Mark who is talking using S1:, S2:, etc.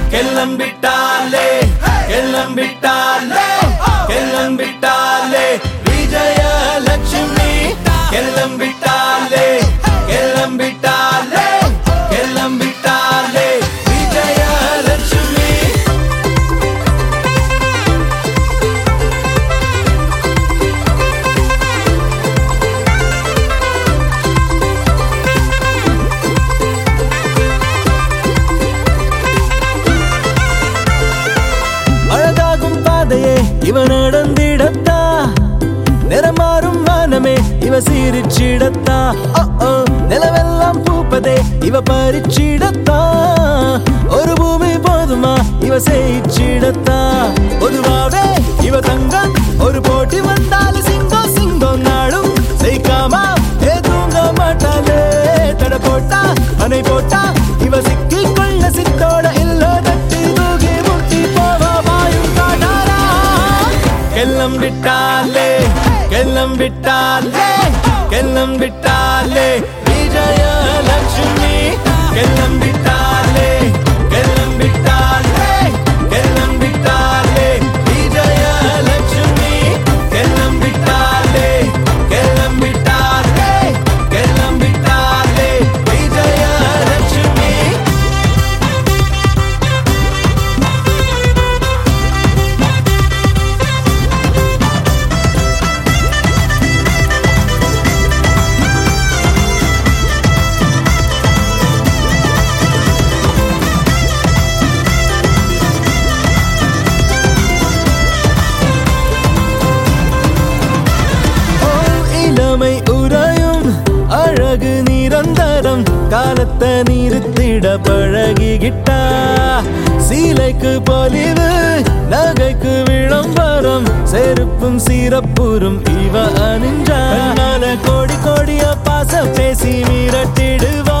S1: கிளம்பிட்டாலே கிளம்பிட்டாலே கிளம்பிட்டாலே விஜயலட்சுமி கிளம்பிட்டாலே கிளம்பிட்டாலே கிளம்பிட்டாலே விஜயலட்சுமி
S2: அழகாகும் பாதையே இவ நடந்திடத்தா நிறமாறும் வானமே இவ சீரிச்சிடத்தா ஓ, ஓ, நிலவெல்லாம் பூப்பதே இவ பறிச்சிடத்தா ஒரு பூமி போதுமா இவ செய்ச்சிடத்தா பொதுவாவே இவ தங்கம் ஒரு போட்டி வந்தால் சிங்கம் சிங்கம் நாளும் செய்காமா ஏ தூங்க மாட்டாளே தட போட்டா அணை போட்டா இவ சிக்கிக் கொள்ள சித்தோட இல்ல தட்டி தூக்கி முட்டி போவா வாயும் காட்டாரா கிளம்பிட்டாலே கிளம்பிட்டாலே கிளம்பிட்டாலே விஜயலட்சுமி கிளம்பிட்டாலே கிளம்பிட்டாலே கிளம்பிட்டாலே விஜயலட்சுமி கிளம்பிட்டாலே கிளம்பிட்டாலே கிளம்பிட்டாலே விஜயலட்சுமி ஓ, இளமை உறையும் அழகு நிரந்தரம் காலத்தை நிறுத்திட பழகிக்கிட்டா சீலைக்கு பொலிவு நகைக்கு விளம்பரம் செருப்பும் சீரப்புறும் இவ அணிஞ்சா கண்ணால கோடி கோடியா பாச பேசி மிரட்டிடுவா